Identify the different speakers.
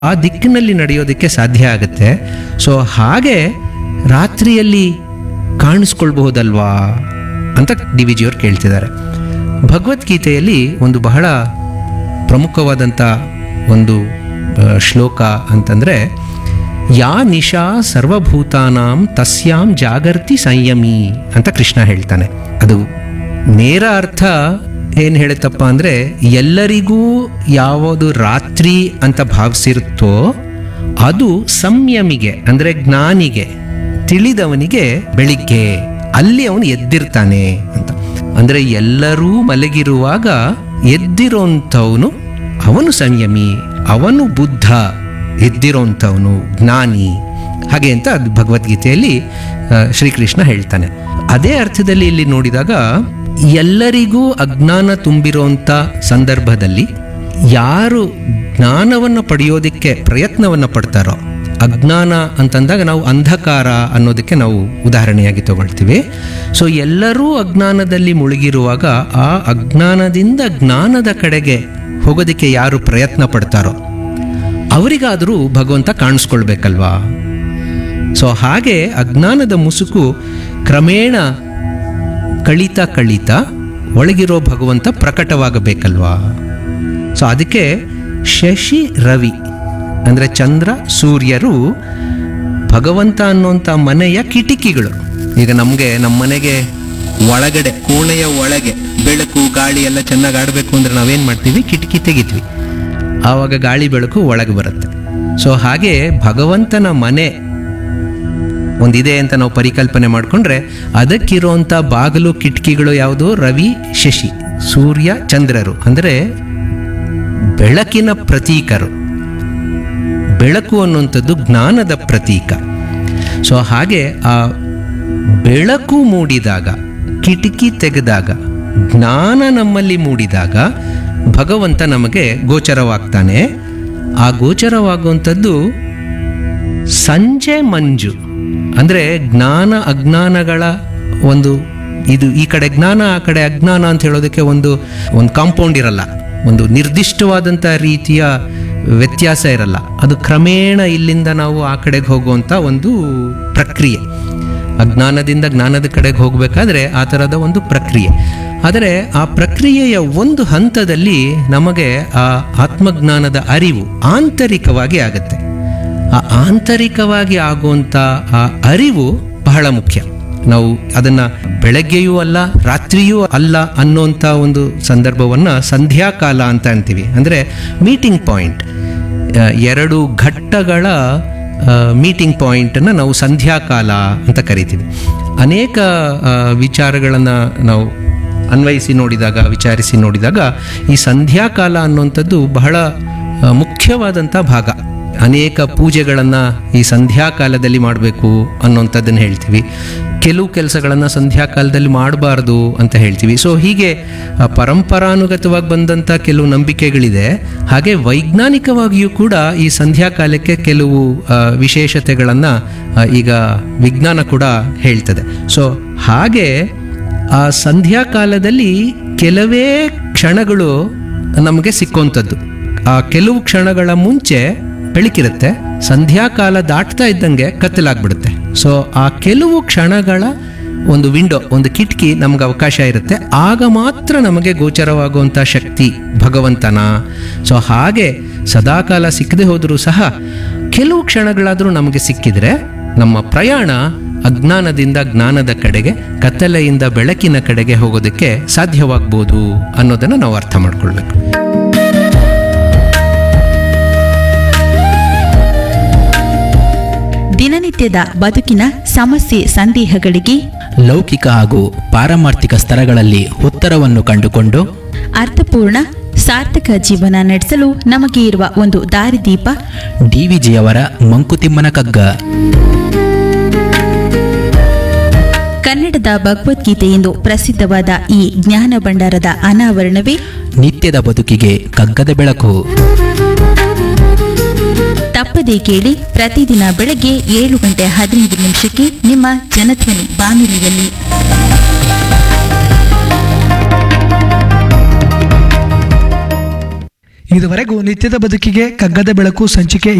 Speaker 1: ಆ ದಿಕ್ಕಿನಲ್ಲಿ ನಡೆಯೋದಕ್ಕೆ ಸಾಧ್ಯ ಆಗುತ್ತೆ ಸೊ ಹಾಗೆ ರಾತ್ರಿಯಲ್ಲಿ ಕಾಣಿಸ್ಕೊಳ್ಬಹುದಲ್ವಾ ಅಂತ ಡಿ ವಿ ಜಿಯವರು ಕೇಳ್ತಿದ್ದಾರೆ ಭಗವದ್ಗೀತೆಯಲ್ಲಿ ಒಂದು ಬಹಳ ಪ್ರಮುಖವಾದಂಥ ಒಂದು ಆ, ಶ್ಲೋಕ ಅಂತಂದರೆ ಯಾ ನಿಶಾ ಸರ್ವಭೂತಾನಾಂ ತಸ್ಯಾಂ ಜಾಗರ್ತಿ ಸಂಯಮಿ ಅಂತ ಕೃಷ್ಣ ಹೇಳ್ತಾನೆ ಅದು ನೇರ ಅರ್ಥ ಏನು ಹೇಳುತ್ತಪ್ಪ ಅಂದರೆ ಎಲ್ಲರಿಗೂ ಯಾವುದು ರಾತ್ರಿ ಅಂತ ಭಾವಿಸಿರುತ್ತೋ ಅದು ಸಂಯಮಿಗೆ ಅಂದರೆ ಜ್ಞಾನಿಗೆ ತಿಳಿದವನಿಗೆ ಬೆಳಿಗ್ಗೆ ಅಲ್ಲಿ ಅವನು ಎದ್ದಿರ್ತಾನೆ ಅಂತ ಅಂದರೆ ಎಲ್ಲರೂ ಮಲಗಿರುವಾಗ ಎದ್ದಿರೋಂಥವನು ಅವನು ಸಂಯಮಿ ಅವನು ಬುದ್ಧ ಎದ್ದಿರೋಂಥವನು ಜ್ಞಾನಿ ಹಾಗೆ ಅಂತ ಅದು ಭಗವದ್ಗೀತೆಯಲ್ಲಿ ಆ, ಶ್ರೀಕೃಷ್ಣ ಹೇಳ್ತಾನೆ ಅದೇ ಅರ್ಥದಲ್ಲಿ ಇಲ್ಲಿ ನೋಡಿದಾಗ ಎಲ್ಲರಿಗೂ ಅಜ್ಞಾನ ತುಂಬಿರೋಂಥ ಸಂದರ್ಭದಲ್ಲಿ ಯಾರು ಜ್ಞಾನವನ್ನು ಪಡೆಯೋದಕ್ಕೆ ಪ್ರಯತ್ನವನ್ನು ಪಡ್ತಾರೋ ಅಜ್ಞಾನ ಅಂತಂದಾಗ ನಾವು ಅಂಧಕಾರ ಅನ್ನೋದಕ್ಕೆ ನಾವು ಉದಾಹರಣೆಯಾಗಿ ತಗೊಳ್ತೀವಿ ಸೊ ಎಲ್ಲರೂ ಅಜ್ಞಾನದಲ್ಲಿ ಮುಳುಗಿರುವಾಗ ಆ ಅಜ್ಞಾನದಿಂದ ಜ್ಞಾನದ ಕಡೆಗೆ ಹೋಗೋದಕ್ಕೆ ಯಾರು ಪ್ರಯತ್ನ ಪಡ್ತಾರೋ ಅವರಿಗಾದರೂ ಭಗವಂತ ಕಾಣಿಸ್ಕೊಳ್ಬೇಕಲ್ವಾ ಸೊ ಹಾಗೆ ಅಜ್ಞಾನದ ಮುಸುಕು ಕ್ರಮೇಣ ಕಳೀತಾ ಕಳೀತಾ ಒಳಗಿರೋ ಭಗವಂತ ಪ್ರಕಟವಾಗಬೇಕಲ್ವಾ ಸೊ ಅದಕ್ಕೆ ಶಶಿ ರವಿ ಅಂದರೆ ಚಂದ್ರ ಸೂರ್ಯರು ಭಗವಂತ ಅನ್ನುವಂಥ ಮನೆಯ ಕಿಟಿಕಿಗಳು ಈಗ ನಮಗೆ ನಮ್ಮ ಮನೆಗೆ ಒಳಗಡೆ ಕೋಣೆಯ ಒಳಗೆ ಬೆಳಕು ಗಾಳಿ ಎಲ್ಲ ಚೆನ್ನಾಗಿ ಆಡಬೇಕು ಅಂದರೆ ನಾವೇನು ಮಾಡ್ತೀವಿ ಕಿಟಕಿ ತೆಗಿತೀವಿ ಆವಾಗ ಗಾಳಿ ಬೆಳಕು ಒಳಗೆ ಬರುತ್ತೆ ಸೊ ಹಾಗೆ ಭಗವಂತನ ಮನೆ ಒಂದಿದೆ ಅಂತ ನಾವು ಪರಿಕಲ್ಪನೆ ಮಾಡಿಕೊಂಡ್ರೆ ಅದಕ್ಕಿರುವಂಥ ಬಾಗಿಲು ಕಿಟಕಿಗಳು ಯಾವುದು ರವಿ ಶಶಿ ಸೂರ್ಯ ಚಂದ್ರರು ಅಂದರೆ ಬೆಳಕಿನ ಪ್ರತೀಕರು ಬೆಳಕು ಅನ್ನುವಂಥದ್ದು ಜ್ಞಾನದ ಪ್ರತೀಕ ಸೊ ಹಾಗೆ ಆ ಬೆಳಕು ಮೂಡಿದಾಗ ಕಿಟಕಿ ತೆಗೆದಾಗ ಜ್ಞಾನ ನಮ್ಮಲ್ಲಿ ಮೂಡಿದಾಗ ಭಗವಂತ ನಮಗೆ ಗೋಚರವಾಗ್ತಾನೆ ಆ ಗೋಚರವಾಗುವಂಥದ್ದು ಸಂಜೆ ಮಂಜು ಅಂದರೆ ಜ್ಞಾನ ಅಜ್ಞಾನಗಳ ಒಂದು ಇದು ಈ ಕಡೆ ಜ್ಞಾನ ಆ ಕಡೆ ಅಜ್ಞಾನ ಅಂತ ಹೇಳೋದಕ್ಕೆ ಒಂದು ಒಂದು ಕಾಂಪೌಂಡ್ ಇರಲ್ಲ ಒಂದು ನಿರ್ದಿಷ್ಟವಾದಂಥ ರೀತಿಯ ವ್ಯತ್ಯಾಸ ಇರಲ್ಲ ಅದು ಕ್ರಮೇಣ ಇಲ್ಲಿಂದ ನಾವು ಆ ಕಡೆಗೆ ಹೋಗುವಂಥ ಒಂದು ಪ್ರಕ್ರಿಯೆ ಅಜ್ಞಾನದಿಂದ ಜ್ಞಾನದ ಕಡೆಗೆ ಹೋಗಬೇಕಾದ್ರೆ ಆ ಥರದ ಒಂದು ಪ್ರಕ್ರಿಯೆ ಆದರೆ ಆ ಪ್ರಕ್ರಿಯೆಯ ಒಂದು ಹಂತದಲ್ಲಿ ನಮಗೆ ಆ ಆತ್ಮಜ್ಞಾನದ ಅರಿವು ಆಂತರಿಕವಾಗಿ ಆಗುತ್ತೆ ಆ ಆಂತರಿಕವಾಗಿ ಆಗುವಂಥ ಆ ಅರಿವು ಬಹಳ ಮುಖ್ಯ ನಾವು ಅದನ್ನು ಬೆಳಗ್ಗೆಯೂ ಅಲ್ಲ ರಾತ್ರಿಯೂ ಅಲ್ಲ ಅನ್ನೋಂಥ ಒಂದು ಸಂದರ್ಭವನ್ನು ಸಂಧ್ಯಾಕಾಲ ಅಂತ ಅಂತೀವಿ ಅಂದರೆ ಮೀಟಿಂಗ್ ಪಾಯಿಂಟ್ ಎರಡು ಘಟ್ಟಗಳ ಮೀಟಿಂಗ್ ಪಾಯಿಂಟನ್ನು ನಾವು ಸಂಧ್ಯಾಕಾಲ ಅಂತ ಕರಿತೀವಿ ಅನೇಕ ವಿಚಾರಗಳನ್ನು ನಾವು ಅನ್ವಯಿಸಿ ನೋಡಿದಾಗ ವಿಚಾರಿಸಿ ನೋಡಿದಾಗ ಈ ಸಂಧ್ಯಾಕಾಲ ಅನ್ನುವಂಥದ್ದು ಬಹಳ ಆ, ಮುಖ್ಯವಾದಂಥ ಭಾಗ ಅನೇಕ ಪೂಜೆಗಳನ್ನು ಈ ಸಂಧ್ಯಾಕಾಲದಲ್ಲಿ ಮಾಡಬೇಕು ಅನ್ನೋಂಥದ್ದನ್ನು ಹೇಳ್ತೀವಿ ಕೆಲವು ಕೆಲಸಗಳನ್ನು ಸಂಧ್ಯಾಕಾಲದಲ್ಲಿ ಮಾಡಬಾರ್ದು ಅಂತ ಹೇಳ್ತೀವಿ ಸೊ ಹೀಗೆ ಆ, ಪರಂಪರಾನುಗತವಾಗಿ ಬಂದಂಥ ಕೆಲವು ನಂಬಿಕೆಗಳಿದೆ ಹಾಗೆ ವೈಜ್ಞಾನಿಕವಾಗಿಯೂ ಕೂಡ ಈ ಸಂಧ್ಯಾಕಾಲಕ್ಕೆ ಕೆಲವು ಆ, ವಿಶೇಷತೆಗಳನ್ನು ಆ, ಈಗ ವಿಜ್ಞಾನ ಕೂಡ ಹೇಳ್ತದೆ ಸೊ ಹಾಗೆ ಆ ಸಂಧ್ಯಾಕಾಲದಲ್ಲಿ ಕೆಲವೇ ಕ್ಷಣಗಳು ನಮಗೆ ಸಿಕ್ಕುವಂಥದ್ದು ಆ ಕೆಲವು ಕ್ಷಣಗಳ ಮುಂಚೆ ಬೆಳಕಿರುತ್ತೆ ಸಂಧ್ಯಾಕಾಲ ದಾಟ್ತಾ ಇದ್ದಂಗೆ ಕತ್ತಲಾಗ್ಬಿಡುತ್ತೆ ಸೊ ಆ ಕೆಲವು ಕ್ಷಣಗಳ ಒಂದು ವಿಂಡೋ ಒಂದು ಕಿಟಕಿ ನಮ್ಗೆ ಅವಕಾಶ ಇರುತ್ತೆ ಆಗ ಮಾತ್ರ ನಮಗೆ ಗೋಚರವಾಗುವಂಥ ಶಕ್ತಿ ಭಗವಂತನ ಸೊ ಹಾಗೆ ಸದಾಕಾಲ ಸಿಕ್ಕದೆ ಹೋದರೂ ಸಹ ಕೆಲವು ಕ್ಷಣಗಳಾದರೂ ನಮಗೆ ಸಿಕ್ಕಿದ್ರೆ ನಮ್ಮ ಪ್ರಯಾಣ ಅಜ್ಞಾನದಿಂದ ಜ್ಞಾನದ ಕಡೆಗೆ ಕತ್ತಲೆಯಿಂದ ಬೆಳಕಿನ ಕಡೆಗೆ ಹೋಗೋದಕ್ಕೆ ಸಾಧ್ಯವಾಗ್ಬೋದು ಅನ್ನೋದನ್ನು ನಾವು ಅರ್ಥ ಮಾಡ್ಕೊಳ್ಬೇಕು
Speaker 2: ದಿನನಿತ್ಯದ ಬದುಕಿನ ಸಮಸ್ಯೆ ಸಂದೇಹಗಳಿಗೆ
Speaker 3: ಲೌಕಿಕ ಹಾಗೂ ಪಾರಮಾರ್ಥಿಕ ಸ್ತರಗಳಲ್ಲಿ ಉತ್ತರವನ್ನು ಕಂಡುಕೊಂಡು
Speaker 2: ಅರ್ಥಪೂರ್ಣ ಸಾರ್ಥಕ ಜೀವನ ನಡೆಸಲು ನಮಗೆ ಇರುವ ಒಂದು ದಾರಿದೀಪ
Speaker 3: ಡಿವಿಜಿಯವರ ಮಂಕುತಿಮ್ಮನ ಕಗ್ಗ
Speaker 2: ಕನ್ನಡದ ಭಗವದ್ಗೀತೆ ಎಂದು ಪ್ರಸಿದ್ಧವಾದ ಈ ಜ್ಞಾನ ಭಂಡಾರದ ಅನಾವರಣವೇ
Speaker 3: ನಿತ್ಯದ ಬದುಕಿಗೆ ಕಗ್ಗದ ಬೆಳಕು
Speaker 2: ತಪ್ಪದೇ ಕೇಳಿ ಪ್ರತಿದಿನ ಬೆಳಗ್ಗೆ ಏಳು ಗಂಟೆ ಹದಿನೈದು ನಿಮಿಷಕ್ಕೆ ನಿಮ್ಮ ಜನಧ್ವನಿ ಬಾನುಲಿಯಲ್ಲಿ
Speaker 4: ಇದುವರೆಗೂ ನಿತ್ಯದ ಬದುಕಿಗೆ ಕಗ್ಗದ ಬೆಳಕು ಸಂಚಿಕೆ